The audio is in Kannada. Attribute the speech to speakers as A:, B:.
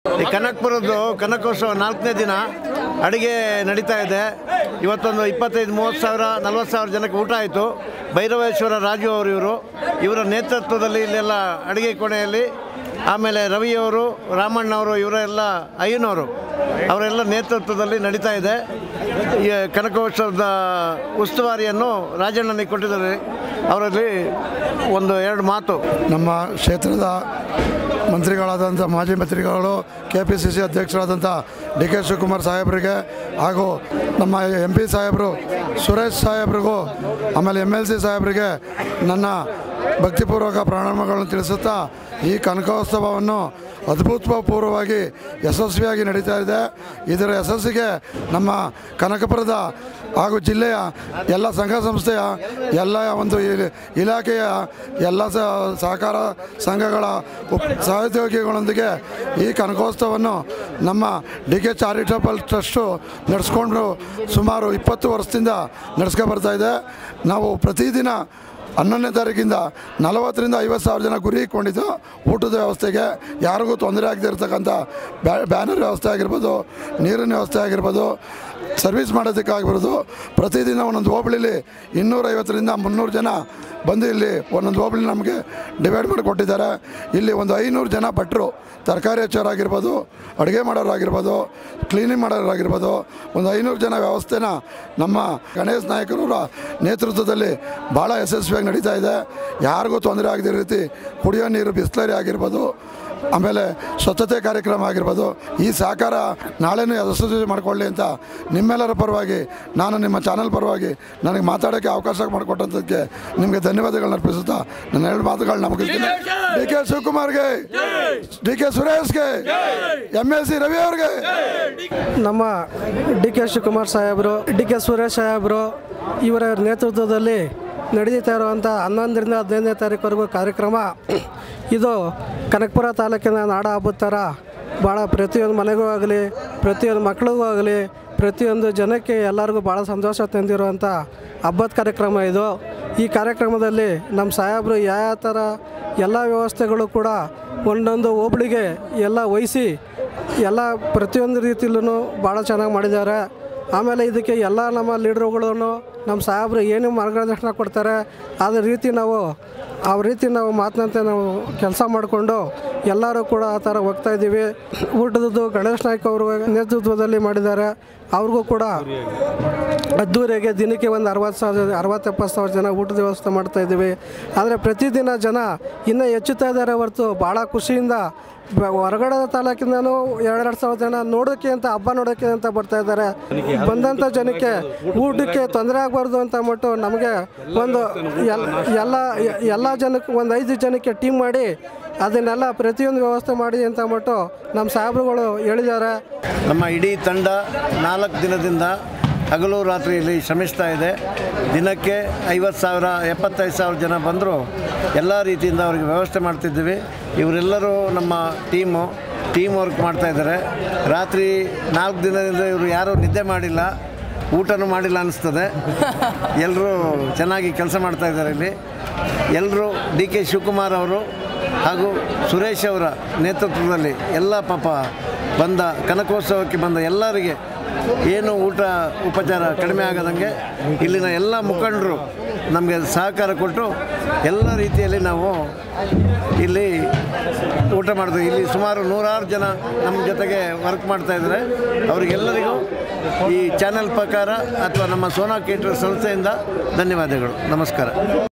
A: ಈ ಕನಕಪುರದ್ದು ಕನಕೋತ್ಸವ ನಾಲ್ಕನೇ ದಿನ ಅಡುಗೆ ನಡೀತಾ ಇದೆ ಇವತ್ತೊಂದು ಇಪ್ಪತ್ತೈದು ಮೂವತ್ತು ಸಾವಿರ ನಲ್ವತ್ತು ಸಾವಿರ ಜನಕ್ಕೆ ಊಟ ಆಯಿತು ಭೈರವೇಶ್ವರ ರಾಜು ಅವರು ಇವರು ಇವರ ನೇತೃತ್ವದಲ್ಲಿ ಇಲ್ಲೆಲ್ಲ ಅಡುಗೆ ಕೋಣೆಯಲ್ಲಿ ಆಮೇಲೆ ರವಿಯವರು ರಾಮಣ್ಣವರು ಇವರೆಲ್ಲ ಅಯ್ಯನವರು ಅವರೆಲ್ಲ ನೇತೃತ್ವದಲ್ಲಿ ನಡೀತಾ ಇದೆ ಈ ಕನಕೋತ್ಸವದ ಉಸ್ತುವಾರಿಯನ್ನು ರಾಜಣ್ಣನಿಗೆ ಕೊಟ್ಟಿದ್ದಾರೆ ಅವರಲ್ಲಿ ಒಂದು ಎರಡು ಮಾತು
B: ನಮ್ಮ ಕ್ಷೇತ್ರದ ಮಂತ್ರಿಗಳಾದಂಥ ಮಾಜಿ ಮಂತ್ರಿಗಳು ಕೆ ಪಿ ಸಿ ಸಿ ಅಧ್ಯಕ್ಷರಾದಂಥ ಡಿ ಕೆ ಶಿವಕುಮಾರ್ ಸಾಹೇಬರಿಗೆ ಹಾಗೂ ನಮ್ಮ ಎಂ ಪಿ ಸಾಹೇಬರು ಸುರೇಶ್ ಸಾಹೇಬ್ರಿಗೂ ಆಮೇಲೆ ಎಮ್ ಎಲ್ ಸಿ ಸಾಹೇಬರಿಗೆ ನನ್ನ ಭಕ್ತಿಪೂರ್ವಕ ಪ್ರಣಾಮಗಳನ್ನು ತಿಳಿಸುತ್ತಾ ಈ ಕನಕೋತ್ಸವವನ್ನು ಅದ್ಭುತಪೂರ್ವವಾಗಿ ಯಶಸ್ವಿಯಾಗಿ ನಡೀತಾ ಇದೆ ಇದರ ಯಶಸ್ಸಿಗೆ ನಮ್ಮ ಕನಕಪುರದ ಹಾಗೂ ಜಿಲ್ಲೆಯ ಎಲ್ಲ ಸಂಘ ಸಂಸ್ಥೆಯ ಎಲ್ಲ ಒಂದು ಇಲ- ಇಲಾಖೆಯ ಎಲ್ಲ ಸ- ಸಹಕಾರ ಸಂಘಗಳ ಉಪ್ ಸಹೋದ್ಯೋಗಿಗಳೊಂದಿಗೆ ಈ ಕನಕೋತ್ಸವವನ್ನು ನಮ್ಮ ಡಿ ಕೆ ಚಾರಿಟಬಲ್ ಟ್ರಸ್ಟು ನಡೆಸ್ಕೊಂಡು ಸುಮಾರು ಇಪ್ಪತ್ತು ವರ್ಷದಿಂದ ನಡೆಸ್ಕೊ ಬರ್ತಾ ಇದೆ ನಾವು ಪ್ರತಿದಿನ ಹನ್ನೊಂದನೇ ತಾರೀಕಿಂದ ನಲವತ್ತರಿಂದ ಐವತ್ತು ಸಾವಿರ ಜನ ಗುರಿ ಇಟ್ಕೊಂಡಿದ್ದು ಊಟದ ವ್ಯವಸ್ಥೆಗೆ ಯಾರಿಗೂ ತೊಂದರೆ ಆಗದೆ ಇರತಕ್ಕಂಥ ಬ್ಯಾನರ್ ವ್ಯವಸ್ಥೆ ಆಗಿರ್ಬೋದು ನೀರಿನ ವ್ಯವಸ್ಥೆ ಆಗಿರ್ಬೋದು ಸರ್ವಿಸ್ ಮಾಡೋದಕ್ಕಾಗಿರ್ಬೋದು ಪ್ರತಿದಿನ ಒಂದೊಂದು ಹೋಬಳಿಲಿ ಇನ್ನೂರೈವತ್ತರಿಂದ ಮುನ್ನೂರು ಜನ ಬಂದು ಇಲ್ಲಿ ಒಂದೊಂದು ಹೋಬಳಿ ನಮಗೆ ಡಿವೈಡ್ ಮಾಡಿ ಕೊಟ್ಟಿದ್ದಾರೆ ಇಲ್ಲಿ ಒಂದು ಐನೂರು ಜನ ಭಟ್ರು ತರಕಾರಿ ಹೆಚ್ಚೋರಾಗಿರ್ಬೋದು ಅಡುಗೆ ಮಾಡೋರಾಗಿರ್ಬೋದು ಕ್ಲೀನಿಂಗ್ ಮಾಡೋರಾಗಿರ್ಬೋದು ಒಂದು ಐನೂರು ಜನ ವ್ಯವಸ್ಥೆನ ನಮ್ಮ ಗಣೇಶ್ ನಾಯಕರವರ ನೇತೃತ್ವದಲ್ಲಿ ಭಾಳ ಯಶಸ್ವಿಯಾಗಿ ನಡೀತಾ ಇದೆ ಯಾರಿಗೂ ತೊಂದರೆ ಆಗದ ರೀತಿ ಕುಡಿಯೋ ನೀರು ಬಿಸ್ಲರಿ ಆಗಿರ್ಬೋದು ಆಮೇಲೆ ಸ್ವಚ್ಛತೆ ಕಾರ್ಯಕ್ರಮ ಆಗಿರ್ಬೋದು ಈ ಸಹಕಾರ ನಾಳೆನೂ ಯಶಸ್ವಿ ಮಾಡಿಕೊಳ್ಳಿ ಅಂತ ನಿಮ್ಮೆಲ್ಲರ ಪರವಾಗಿ ನಾನು ನಿಮ್ಮ ಚಾನಲ್ ಪರವಾಗಿ ನನಗೆ ಮಾತಾಡೋಕ್ಕೆ ಅವಕಾಶ ಮಾಡಿಕೊಟ್ಟಂಥದ್ದಕ್ಕೆ ನಿಮಗೆ ಧನ್ಯವಾದಗಳನ್ನ ಅರ್ಪಿಸುತ್ತಾ ನನ್ನ ಎರಡು ಮಾತುಗಳನ್ನ ಮುಗಿಸ್ತೀನಿ ಡಿ ಕೆ ಶಿವಕುಮಾರ್ಗೆ ಡಿ ಕೆ ಸುರೇಶ್ಗೆ ಎಮ್ ಎಲ್ ಸಿ ರವಿ ಅವ್ರಿಗೆ
C: ನಮ್ಮ ಡಿ ಕೆ ಶಿವಕುಮಾರ್ ಸಾಹೇಬರು ಡಿ ಕೆ ಸುರೇಶ್ ಸಾಹೇಬರು ಇವರ ನೇತೃತ್ವದಲ್ಲಿ ನಡೀತಾ ಇರುವಂಥ ಹನ್ನೊಂದರಿಂದ ಹದಿನೈದನೇ ತಾರೀಕುವರೆಗೂ ಕಾರ್ಯಕ್ರಮ ಇದು ಕನಕಪುರ ತಾಲೂಕಿನ ನಾಡ ಹಬ್ಬದ ಥರ ಭಾಳ ಪ್ರತಿಯೊಂದು ಮನೆಗೂ ಆಗಲಿ ಪ್ರತಿಯೊಂದು ಮಕ್ಕಳಿಗೂ ಆಗಲಿ ಪ್ರತಿಯೊಂದು ಜನಕ್ಕೆ ಎಲ್ಲರಿಗೂ ಭಾಳ ಸಂತೋಷ ತಂದಿರುವಂಥ ಹಬ್ಬದ ಕಾರ್ಯಕ್ರಮ ಇದು ಈ ಕಾರ್ಯಕ್ರಮದಲ್ಲಿ ನಮ್ಮ ಸಾಹೇಬರು ಯಾವ ಯಾವ ಥರ ಎಲ್ಲ ವ್ಯವಸ್ಥೆಗಳು ಕೂಡ ಒಂದೊಂದು ಹೋಬಳಿಗೆ ಎಲ್ಲ ವಹಿಸಿ ಎಲ್ಲ ಪ್ರತಿಯೊಂದು ರೀತಿಲೂ ಭಾಳ ಚೆನ್ನಾಗಿ ಮಾಡಿದ್ದಾರೆ ಆಮೇಲೆ ಇದಕ್ಕೆ ಎಲ್ಲ ನಮ್ಮ ಲೀಡ್ರುಗಳು ನಮ್ಮ ಸಾಹೇಬರು ಏನು ಮಾರ್ಗದರ್ಶನ ಕೊಡ್ತಾರೆ ಅದೇ ರೀತಿ ನಾವು ಆ ರೀತಿ ನಾವು ಮಾತಿನಂತೆ ನಾವು ಕೆಲಸ ಮಾಡಿಕೊಂಡು ಎಲ್ಲರೂ ಕೂಡ ಆ ಥರ ಹೋಗ್ತಾ ಇದ್ದೀವಿ ಊಟದ್ದು ಗಣೇಶ್ ನಾಯ್ಕ ಅವರು ನೇತೃತ್ವದಲ್ಲಿ ಮಾಡಿದ್ದಾರೆ ಅವ್ರಿಗೂ ಕೂಡ ಅದ್ದೂರಿಯಾಗಿ ದಿನಕ್ಕೆ ಒಂದು ಅರವತ್ತು ಸಾವಿರ ಅರವತ್ತು ಎಪ್ಪತ್ತು ಸಾವಿರ ಜನ ಊಟದ ವ್ಯವಸ್ಥೆ ಮಾಡ್ತಾ ಇದ್ದೀವಿ ಆದರೆ ಪ್ರತಿದಿನ ಜನ ಇನ್ನೂ ಹೆಚ್ಚುತ್ತಾ ಇದ್ದಾರೆ ಹೊರತು ಭಾಳ ಖುಷಿಯಿಂದ ಬ- ಹೊರಗಡೆ ತಾಲೂಕಿಂದನೂ ಎರಡೆರಡು ಸಾವಿರ ಜನ ನೋಡೋಕ್ಕೆ ಅಂತ ಹಬ್ಬ ನೋಡೋಕ್ಕೆ ಅಂತ ಬರ್ತಾ ಇದ್ದಾರೆ ಬಂದಂಥ ಜನಕ್ಕೆ ಊಟಕ್ಕೆ ತೊಂದರೆ ಆಗಬಾರ್ದು ಅಂತ ಅಂದ್ಬಿಟ್ಟು ನಮಗೆ ಒಂದು ಎಲ್- ಎಲ್ಲ ಎಲ್ಲ ಜನಕ್ಕೆ ಒಂದು ಐದು ಜನಕ್ಕೆ ಟೀಮ್ ಮಾಡಿ ಅದನ್ನೆಲ್ಲ ಪ್ರತಿಯೊಂದು ವ್ಯವಸ್ಥೆ ಮಾಡಿ ಅಂತ ಅಂದ್ಬಿಟ್ಟು ನಮ್ಮ ಸಾಹೇಬ್ರುಗಳು ಹೇಳಿದ್ದಾರೆ
A: ನಮ್ಮ ಇಡೀ ತಂಡ ನಾಲ್ಕು ದಿನದಿಂದ ಹಗಲು ರಾತ್ರಿಯಲ್ಲಿ ಶ್ರಮಿಸ್ತಾ ಇದೆ ದಿನಕ್ಕೆ ಐವತ್ತು ಸಾವಿರ ಎಪ್ಪತ್ತೈದು ಸಾವಿರ ಜನ ಬಂದರೂ ಎಲ್ಲ ರೀತಿಯಿಂದ ಅವ್ರಿಗೆ ವ್ಯವಸ್ಥೆ ಮಾಡ್ತಿದ್ದೀವಿ ಇವರೆಲ್ಲರೂ ನಮ್ಮ ಟೀಮು ಟೀಮ್ ವರ್ಕ್ ಮಾಡ್ತಾ ಇದ್ದಾರೆ ರಾತ್ರಿ ನಾಲ್ಕು ದಿನದಿಂದ ಇವರು ಯಾರೂ ನಿದ್ದೆ ಮಾಡಿಲ್ಲ ಊಟನೂ ಮಾಡಿಲ್ಲ ಅನಿಸ್ತದೆ ಎಲ್ಲರೂ ಚೆನ್ನಾಗಿ ಕೆಲಸ ಮಾಡ್ತಾ ಇದ್ದಾರೆ ಇಲ್ಲಿ ಎಲ್ಲರೂ ಡಿ ಕೆ ಶಿವಕುಮಾರ್ ಅವರು ಹಾಗೂ ಸುರೇಶ್ ಅವರ ನೇತೃತ್ವದಲ್ಲಿ ಎಲ್ಲ ಪಾಪ ಬಂದ ಕನಕೋತ್ಸವಕ್ಕೆ ಬಂದ ಎಲ್ಲರಿಗೆ ಏನು ಊಟ ಉಪಚಾರ ಕಡಿಮೆ ಆಗದಂಗೆ ಇಲ್ಲಿನ ಎಲ್ಲ ಮುಖಂಡರು ನಮಗೆ ಸಹಕಾರ ಕೊಟ್ಟು ಎಲ್ಲ ರೀತಿಯಲ್ಲಿ ನಾವು ಇಲ್ಲಿ ಊಟ ಮಾಡಿದ್ವಿ ಇಲ್ಲಿ ಸುಮಾರು ನೂರಾರು ಜನ ನಮ್ಮ ಜೊತೆಗೆ ವರ್ಕ್ ಮಾಡ್ತಾ ಇದ್ದಾರೆ ಅವರಿಗೆಲ್ಲರಿಗೂ ಈ ಚಾನೆಲ್ ಪ್ರಕಾರ ಅಥವಾ ನಮ್ಮ ಸೋನಾ ಕೇಟರ್ ಸಂಸ್ಥೆಯಿಂದ ಧನ್ಯವಾದಗಳು ನಮಸ್ಕಾರ